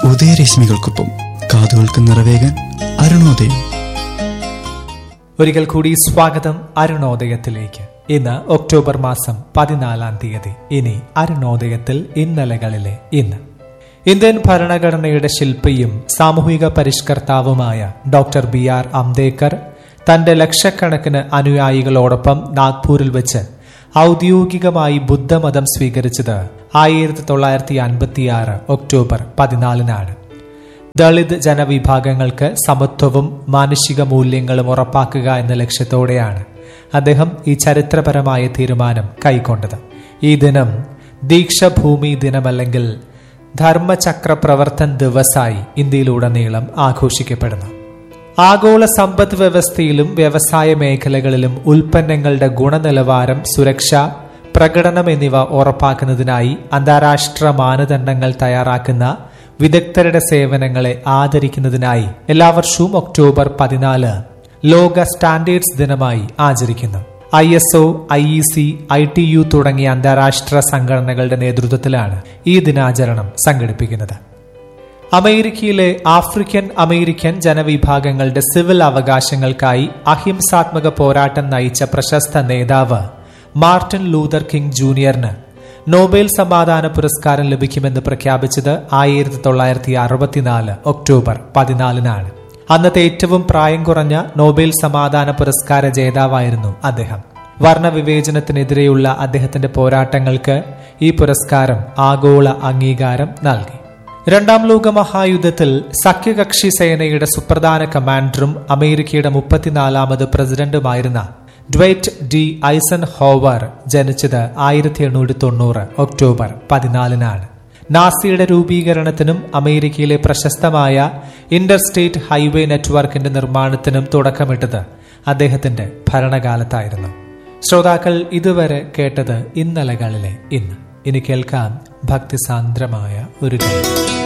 ഉദയരശ്മികൾക്കൊപ്പം കാതുകൾക്ക് നിറവേകാൻ അരുണോദയം ഒരിക്കൽ കൂടി സ്വാഗതം അരുണോദയത്തിലേക്ക് ഇന്ന് ഒക്ടോബർ മാസം പതിനാലാം തീയതി ഇനി അരുണോദയത്തിൽ ഇന്നലകളിലെ ഇന്ന് ഇന്ത്യൻ ഭരണഘടനയുടെ ശില്പിയും സാമൂഹിക പരിഷ്കർത്താവുമായ ഡോക്ടർ ബി ആർ അംബേദ്കർ തന്റെ ലക്ഷക്കണക്കിന് അനുയായികളോടൊപ്പം നാഗ്പൂരിൽ വെച്ച് ഔദ്യോഗികമായി ബുദ്ധമതം സ്വീകരിച്ചത് ആയിരത്തി തൊള്ളായിരത്തി അൻപത്തിയാറ് ഒക്ടോബർ പതിനാലിനാണ് ദളിത് ജനവിഭാഗങ്ങൾക്ക് സമത്വവും മാനുഷിക മൂല്യങ്ങളും ഉറപ്പാക്കുക എന്ന ലക്ഷ്യത്തോടെയാണ് അദ്ദേഹം ഈ ചരിത്രപരമായ തീരുമാനം കൈക്കൊണ്ടത് ഈ ദിനം ദീക്ഷഭൂമി ദിനമല്ലെങ്കിൽ ധർമ്മചക്ര പ്രവർത്തൻ ദിവസായി ഇന്ത്യയിലുടനീളം ആഘോഷിക്കപ്പെടുന്നു ആഗോള സമ്പദ് വ്യവസ്ഥയിലും വ്യവസായ മേഖലകളിലും ഉൽപ്പന്നങ്ങളുടെ ഗുണനിലവാരം സുരക്ഷ പ്രകടനം എന്നിവ ഉറപ്പാക്കുന്നതിനായി അന്താരാഷ്ട്ര മാനദണ്ഡങ്ങൾ തയ്യാറാക്കുന്ന വിദഗ്ധരുടെ സേവനങ്ങളെ ആദരിക്കുന്നതിനായി എല്ലാ വർഷവും ഒക്ടോബർ പതിനാല് ലോക സ്റ്റാൻഡേർഡ്സ് ദിനമായി ആചരിക്കുന്നു I S O I E C I T U തുടങ്ങിയ അന്താരാഷ്ട്ര സംഘടനകളുടെ നേതൃത്വത്തിലാണ് ഈ ദിനാചരണം സംഘടിപ്പിക്കുന്നത് അമേരിക്കയിലെ ആഫ്രിക്കൻ അമേരിക്കൻ ജനവിഭാഗങ്ങളുടെ സിവിൽ അവകാശങ്ങൾക്കായി അഹിംസാത്മക പോരാട്ടം നയിച്ച പ്രശസ്ത നേതാവ് മാർട്ടിൻ ലൂതർ കിങ് ജൂനിയറിന് നോബൽ സമാധാന പുരസ്കാരം ലഭിക്കുമെന്ന് പ്രഖ്യാപിച്ചത് ആയിരത്തി തൊള്ളായിരത്തി അറുപത്തിനാല് ഒക്ടോബർ പതിനാലിനാണ് അന്നത്തെ ഏറ്റവും പ്രായം കുറഞ്ഞ നോബൽ സമാധാന പുരസ്കാര ജേതാവായിരുന്നു അദ്ദേഹം വർണ്ണവിവേചനത്തിനെതിരെയുള്ള അദ്ദേഹത്തിന്റെ പോരാട്ടങ്ങൾക്ക് ഈ പുരസ്കാരം ആഗോള അംഗീകാരം നൽകി രണ്ടാം ലോക മഹായുദ്ധത്തിൽ സഖ്യകക്ഷി സേനയുടെ സുപ്രധാന കമാൻഡറും അമേരിക്കയുടെ മുപ്പത്തിനാലാമത് പ്രസിഡന്റുമായിരുന്ന ഡ്വൈറ്റ് ഡി ഐസൻ ഹോവർ ജനിച്ചത് ആയിരത്തി എണ്ണൂറ്റി തൊണ്ണൂറ് ഒക്ടോബർ പതിനാലിനാണ് നാസിയുടെ രൂപീകരണത്തിനും അമേരിക്കയിലെ പ്രശസ്തമായ ഇന്റർസ്റ്റേറ്റ് ഹൈവേ നെറ്റ്വർക്കിന്റെ നിർമ്മാണത്തിനും തുടക്കമിട്ടത് അദ്ദേഹത്തിന്റെ ഭരണകാലത്തായിരുന്നു ശ്രോതാക്കൾ ഇതുവരെ കേട്ടത് ഇന്നലകളിലെ ഇന്ന് ഇനി കേൾക്കാം ഭക്തിസാന്ദ്രമായ ഒരു ഗാനം